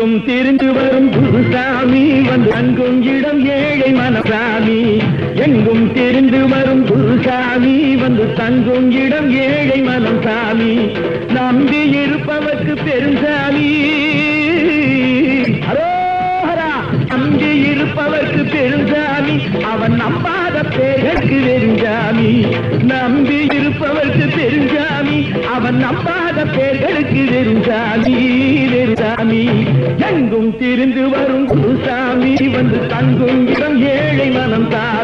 எங்கும் திரிந்து வரும் குருசாமி வந்து அங்கும் இடம் ஏழை மனசாமி எங்கும் திரிந்து வரும் குருசாமி வந்து தங்கும் இடம் ஏழை மனம் சாமி நம்பி இருப்பவர்க்கு பெருசாமி அரோஹரா நம்பி இருப்பவர்க்கு பெருஞ்சாமி அவன் நம்பாத பேருக்கு வெறுஞ்சாமி நம்பி இருப்பவர்க்கு பெருஞ்சாமி அவன் நம்பாத பேர்களுக்கு வெறுஞ்சாமி வெறுசாமி எங்கும் திரிந்து வரும் குருசாமி வந்து தங்கும் இடம் ஏழை மனம் தான்